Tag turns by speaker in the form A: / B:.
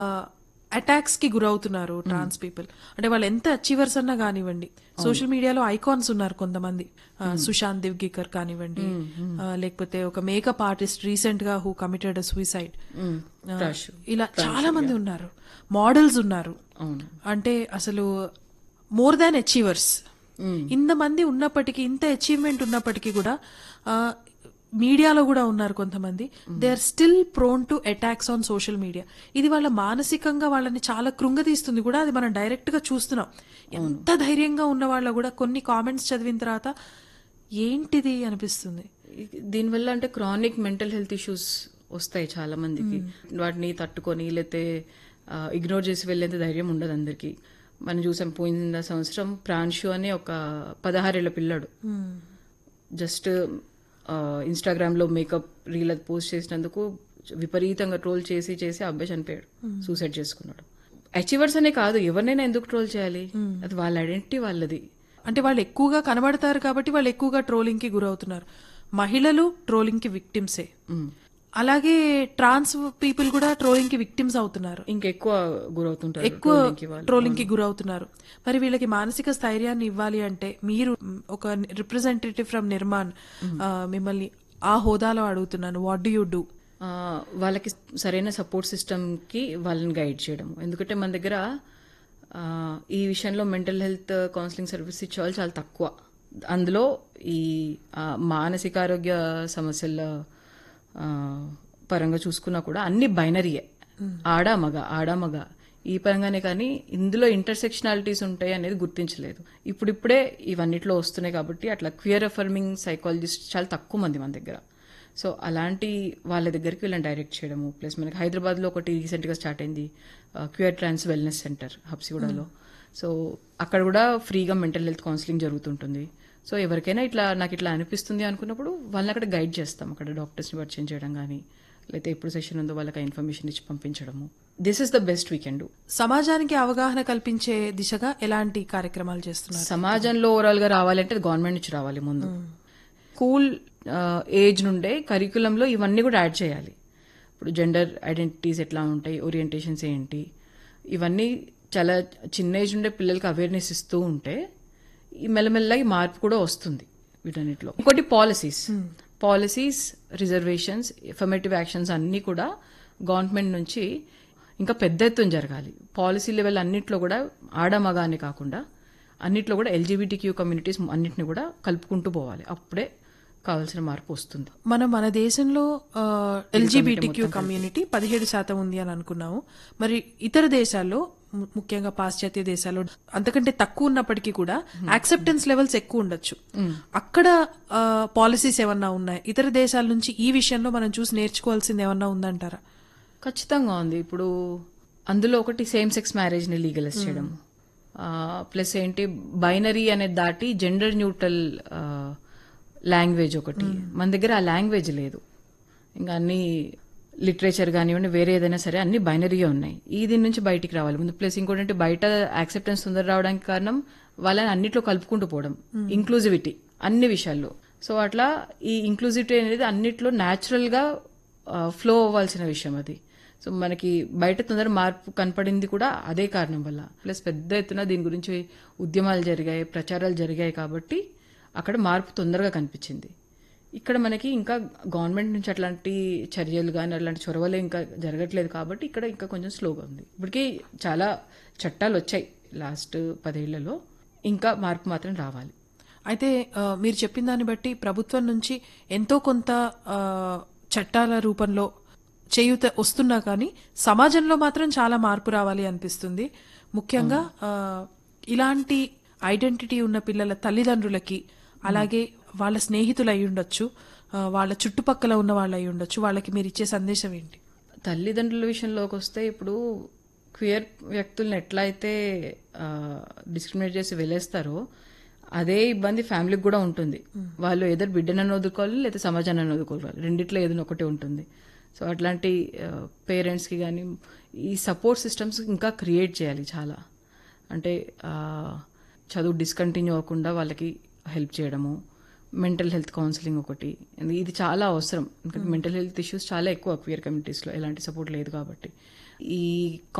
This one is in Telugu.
A: అటాక్స్ కి గురవుతున్నారు ట్రాన్స్ పీపుల్ అంటే వాళ్ళు ఎంత అచీవర్స్ అన్నా కానివ్వండి సోషల్ మీడియాలో ఐకాన్స్ ఉన్నారు కొంతమంది ఆ, సుశాంత్ దివ్గికర్ కానివ్వండి ఆ, లేకపోతే ఒక మేకప్ ఆర్టిస్ట్ రీసెంట్ గా హూ కమిటెడ్ సూసైడ్
B: Prash.
A: ఇలా చాలా మంది ఉన్నారు మోడల్స్ ఉన్నారు
B: అవును
A: అంటే అసలు మోర్ దాన్ అచీవర్స్ ఇంతమంది ఉన్నప్పటికీ ఇంత అచీవ్మెంట్ ఉన్నప్పటికీ కూడా ఆ, మీడియాలో కూడా ఉన్నారు కొంతమంది they are still prone to attacks on social media ఇది వాళ్ళ మానసికంగా వాళ్ళని చాలా కృంగతీస్తుంది కూడా అది మనం డైరెక్ట్ గా చూస్తున్నాం ఎంత ధైర్యంగా ఉన్న వాళ్ళ కూడా కొన్ని కామెంట్స్ చదివిన తర్వాత ఏంటిది అనిపిస్తుంది
B: దీనివల్ల అంటే క్రానిక్ మెంటల్ హెల్త్ ఇష్యూస్ వస్తాయి చాలా మందికి వాటిని తట్టుకొని లేతే ఇగ్నోర్ చేసి వెళ్ళేంత ధైర్యం ఉండదు అందరికి మనం చూసాం పోయిన సంవత్సరం ప్రాన్షు అనే ఒక పదహారేళ్ల పిల్లాడు జస్ట్ ఇన్స్టాగ్రామ్ లో మేకప్ రీల్ అది పోస్ట్ చేసినందుకు విపరీతంగా ట్రోల్ చేసి చేసి ఆ అబ్బాయి చనిపోయాడు సూసైడ్ చేసుకున్నాడు అచీవర్స్ అనే కాదు ఎవరినైనా ఎందుకు ట్రోల్ చేయాలి అది వాళ్ళ ఐడెంటిటీ వాళ్ళది
A: అంటే వాళ్ళు ఎక్కువగా కనబడతారు కాబట్టి వాళ్ళు ఎక్కువగా ట్రోలింగ్ కి గురవుతున్నారు మహిళలు ట్రోలింగ్ కి విక్టిమ్సే అలాగే ట్రాన్స్ పీపుల్ కూడా ట్రోలింగ్ కి విక్టిమ్స్ అవుతున్నారు
B: ఇంకెక్కువ గురవుతుంటారు
A: ఎక్కువ
B: trolling కి వాళ్ళు.
A: ట్రోలింగ్ కి గురవుతున్నారు మరి వీళ్ళకి మానసిక స్థైర్యాన్ని ఇవ్వాలి అంటే మీరు మ్, ఒక రిప్రజెంటేటివ్ ఫ్రమ్ నిర్మాణ్ ఆ, మిమ్మల్ని ఆ హోదాలో అడుగుతున్నాను వాట్ డూ యూ డూ
B: ఆ, వాళ్ళకి సరైన సపోర్ట్ సిస్టమ్ కి వాళ్ళని గైడ్ చేయడం ఎందుకంటే మన దగ్గర ఆ, ఈ విషయంలో మెంటల్ హెల్త్ కౌన్సిలింగ్ సర్వీస్ ఇచ్చే వాళ్ళు చాలా తక్కువ అందులో ఈ ఆ, మానసిక ఆరోగ్య సమస్యల ఆ, పరంగా చూసుకున్నా కూడా అన్ని బైనరీయే ఆడ మగ ఆడ మగ ఈ పరంగానే కానీ ఇందులో ఇంటర్సెక్షనాలిటీస్ ఉంటాయి అనేది గుర్తించలేదు ఇప్పుడిప్పుడే ఇవన్నిట్లో వస్తున్నాయి కాబట్టి అట్లా క్వియర్ అఫర్మింగ్ సైకాలజిస్ట్ చాలా తక్కువ మంది మన దగ్గర సో అలాంటి వాళ్ళ దగ్గరికి వీళ్ళని డైరెక్ట్ చేయడము ప్లస్ మనకి హైదరాబాద్లో ఒకటి రీసెంట్గా స్టార్ట్ అయింది క్యూర్ ట్రాన్స్ వెల్నెస్ సెంటర్ హబ్సిగూడలో సో అక్కడ కూడా ఫ్రీగా మెంటల్ హెల్త్ కౌన్సిలింగ్ జరుగుతుంటుంది సో ఎవరికైనా ఇట్లా నాకు ఇట్లా అనిపిస్తుంది అనుకున్నప్పుడు వాళ్ళని అక్కడ గైడ్ చేస్తాం అక్కడ డాక్టర్స్ని పరిచయం చేయడం కానీ లేకపోతే ఎప్పుడు సెషన్ ఉందో వాళ్ళకి ఆ ఇన్ఫర్మేషన్ ఇచ్చి పంపించడము this is the best we can do
A: సమాజానికి అవగాహన కల్పించే దిశగా ఎలాంటి కార్యక్రమాలు చేస్తున్నారు
B: సమాజంలో ఓవరాల్ గా రావాలంటే గవర్నమెంట్ నుంచి రావాలి ముందు స్కూల్ ఏజ్ నుండే కరికులంలో ఇవన్నీ కూడా యాడ్ చేయాలి ఇప్పుడు జెండర్ ఐడెంటిటీస్ ఎట్లా ఉంటాయి ఓరియంటేషన్స్ ఏంటి ఇవన్నీ చాలా చిన్న ఏజ్ నుండే పిల్లలకి అవేర్నెస్ ఇస్తూ ఉంటే ఈ మెల్లమెల్లగా ఈ మార్పు కూడా వస్తుంది వీటన్నిటిలో ఇంకోటి policies policies reservations affirmative actions అన్నీ కూడా గవర్నమెంట్ నుంచి ఇంకా పెద్ద ఎత్తున జరగాలి పాలసీ లెవెల్ అన్నిట్లో కూడా ఆడ మగ అని కాకుండా అన్నిట్లో కూడా ఎల్జీబీటీ క్యూ కమ్యూనిటీస్ అన్నిటిని కూడా కలుపుకుంటూ పోవాలి అప్పుడే కావాల్సిన మార్పు వస్తుంది
A: మనం మన దేశంలో ఎల్జీబీటీక్యూ కమ్యూనిటీ పదిహేడు శాతం ఉంది అని అనుకున్నాము మరి ఇతర దేశాల్లో ము- ముఖ్యంగా పాశ్చాత్య దేశాల్లో అంతకంటే తక్కువ ఉన్నప్పటికీ కూడా యాక్సెప్టెన్స్ లెవెల్స్ ఎక్కువ ఉండొచ్చు అక్కడ పాలసీస్ ఏమన్నా ఉన్నాయి ఇతర దేశాల నుంచి ఈ విషయంలో మనం చూసి నేర్చుకోవాల్సింది ఏమన్నా ఉందంటారా
B: ఖచ్చితంగా ఉంది ఇప్పుడు అందులో ఒకటి సేమ్ సెక్స్ మ్యారేజ్ ని లీగలైజ్ చేయడం ప్లస్ ఏంటి బైనరీ అనేది దాటి జెండర్ న్యూట్రల్ లాంగ్వేజ్ ఒకటి మన దగ్గర ఆ లాంగ్వేజ్ లేదు ఇంకా అన్ని లిటరేచర్ కానివ్వండి వేరే ఏదైనా సరే అన్ని బైనరీగా ఉన్నాయి ఈ దీని నుంచి బయటికి రావాలి ముందు ప్లస్ ఇంకోటి అంటే బయట యాక్సెప్టెన్స్ తొందర రావడానికి కారణం వాళ్ళని అన్నిట్లో కలుపుకుంటూ పోవడం ఇంక్లూజివిటీ అన్ని విషయాల్లో సో అట్లా ఈ ఇంక్లూజివిటీ అనేది అన్నిట్లో న్యాచురల్ గా ఫ్లో అవ్వాల్సిన విషయం అది సో మనకి బయట తొందర మార్పు కనపడింది కూడా అదే కారణం వల్ల ప్లస్ పెద్ద ఎత్తున దీని గురించి ఉద్యమాలు జరిగాయి ప్రచారాలు జరిగాయి కాబట్టి అక్కడ మార్పు తొందరగా కనిపించింది ఇక్కడ మనకి ఇంకా గవర్నమెంట్ నుంచి అట్లాంటి చర్యలు కానీ అట్లాంటి చొరవలు ఇంకా జరగట్లేదు కాబట్టి ఇక్కడ ఇంకా కొంచెం స్లోగా ఉంది ఇప్పటికీ చాలా చట్టాలు వచ్చాయి లాస్ట్ పదేళ్లలో ఇంకా మార్పు మాత్రం రావాలి
A: అయితే ఆ, మీరు చెప్పిన దాన్ని బట్టి ప్రభుత్వం నుంచి ఎంతో కొంత ఆ, చట్టాల రూపంలో చేయూత వస్తున్నా కానీ సమాజంలో మాత్రం చాలా మార్పు రావాలి అనిపిస్తుంది ముఖ్యంగా ఆ, ఇలాంటి ఐడెంటిటీ ఉన్న పిల్లల తల్లిదండ్రులకి అలాగే వాళ్ళ స్నేహితులు అయి ఉండొచ్చు ఆ, వాళ్ళ చుట్టుపక్కల ఉన్న వాళ్ళు అయి ఉండొచ్చు వాళ్ళకి మీరు ఇచ్చే సందేశం ఏంటి
B: తల్లిదండ్రుల విషయంలోకి వస్తే ఇప్పుడు క్వియర్ వ్యక్తులను ఎట్లా అయితే డిస్క్రిమినేట్ చేసి వెళ్ళేస్తారో అదే ఇబ్బంది ఫ్యామిలీకి కూడా ఉంటుంది వాళ్ళు ఎదురు బిడ్డనని వదులుకోవాలి లేదా సమాజాన్ని వదులుకోవాలి రెండిట్లో ఏదైనా ఒకటే ఉంటుంది సో అట్లాంటి పేరెంట్స్కి కానీ ఈ సపోర్ట్ సిస్టమ్స్ ఇంకా క్రియేట్ చేయాలి చాలా అంటే ఆ, చదువు డిస్కంటిన్యూ అవ్వకుండా వాళ్ళకి హెల్ప్ చేయడము మెంటల్ హెల్త్ కౌన్సిలింగ్ ఒకటి ఇది చాలా అవసరం ఎందుకంటే మెంటల్ హెల్త్ ఇష్యూస్ చాలా ఎక్కువ క్వియర్ కమ్యూనిటీస్లో ఎలాంటి సపోర్ట్ లేదు కాబట్టి ఈ